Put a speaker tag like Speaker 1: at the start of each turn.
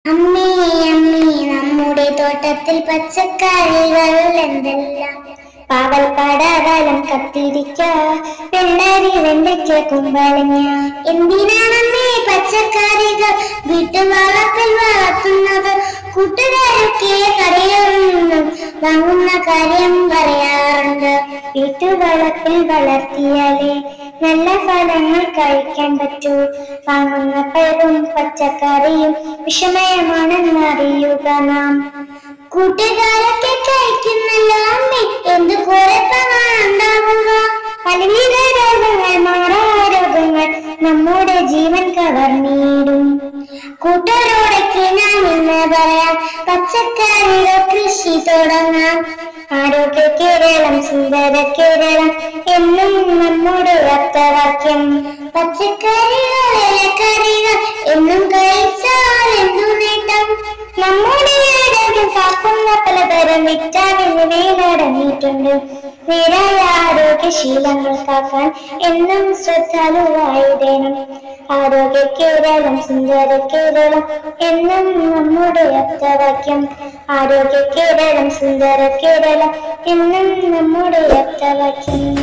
Speaker 1: അമ്മേ അമ്മേ നമ്മുടെ തോട്ടത്തിൽ പച്ചക്കറികൾ എന്തെല്ലാം പാവൽ പടവലം കത്തിരിക്ക വെള്ളരി വെണ്ടയ്ക്ക കുമ്പളങ്ങ എന്തിനാണമ്മേ പച്ചക്കറികൾ വീട്ടുവളപ്പിൽ വളർത്തുന്നത് കൂട്ടുകാരൊക്കെ കടയിൽ നിന്നും വാങ്ങുന്ന കാര്യം പറയാറുണ്ട് വീട്ടുവളപ്പിൽ വളർത്തിയാലേ നല്ല ഫലങ്ങൾ കഴിക്കാൻ പറ്റൂ വാങ്ങുന്ന പഴവും പച്ചക്കറിയും വിഷമയമാണെന്നറിയുക നാം കൂട്ടുകാരൊക്കെ കഴിക്കുന്നല്ലോ അമ്മേ എന്ത് കുഴപ്പമാണുണ്ടാവുക പലവിധ രോഗങ്ങൾ മാറാരോഗങ്ങൾ നമ്മുടെ ജീവൻ കവർന്നിടും കൂട്ടരോടൊക്കെ ഞാൻ ഇന്ന് പറയാം പച്ചക്കറികൾ കൃഷി തുടങ്ങാം ആരോഗ്യ കേരളം സുന്ദര കേരളം എന്നും നമ്മുടെ അർത്ഥവാക്യം പച്ചക്കറികൾ ഇലക്കറികൾ എന്നും കഴിച്ചാൽ എന്തു നേട്ടം നമ്മുടെ ആരോഗ്യം കാക്കുന്ന പലതരം വിറ്റാമിനുകൾ അടങ്ങിയിട്ടുണ്ട് നേരായ ആരോഗ്യശീലങ്ങൾ കാക്കാൻ എന്നും ശ്രദ്ധാലുവായിടണം ആരോഗ്യ കേരളം സുന്ദര കേരളം എന്നും നമ്മുടെ അർത്ഥവാക്യം ആരോഗ്യ കേരളം സുന്ദര കേരളം എന്നും നമ്മുടെ അർത്ഥവാക്യം